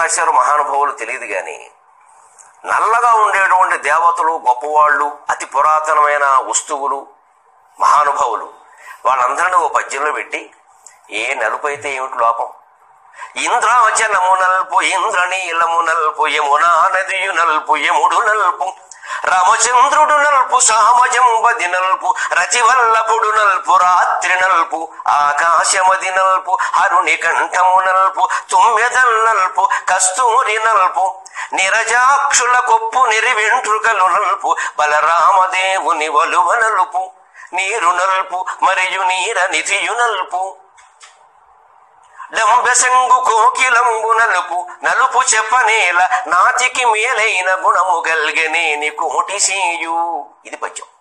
రాశారు మహానుభావులు తెలియదు గాని నల్లగా ఉండేటువంటి దేవతలు గొప్పవాళ్ళు అతి పురాతనమైన వస్తువులు మహానుభావులు వాళ్ళందరినీ ఓ పద్యంలో పెట్టి ఏ నలుపు అయితే ఏమిటి లోపం ఇంద్రావచనము నల్పు ఇంద్రనీలము నల్పు యమునా నదియు నల్పు యముడు నల్పు రామచంద్రుడు నల్పు సామజంబది నల్పు రతివల్లభుడు నల్పు రాత్రి నల్పు ఆకాశమది నల్పు హరుని కంఠము నల్పు తుమ్మెదల్ నల్పు కస్తూరి నల్పు నిరజాక్షుల కొప్పు నిరివెంట్రుకలు నల్పు బలరామదేవుని వలువ నలుపు నీరు నల్పు మరియు నీర నిధియు నల్పు డంబెసంగు కోకిలంబు నలుపు నలుపు చెప్పనేల నాతికి మేలైన గుణము గల్గనేని కోటి సేయు ఇది పద్యం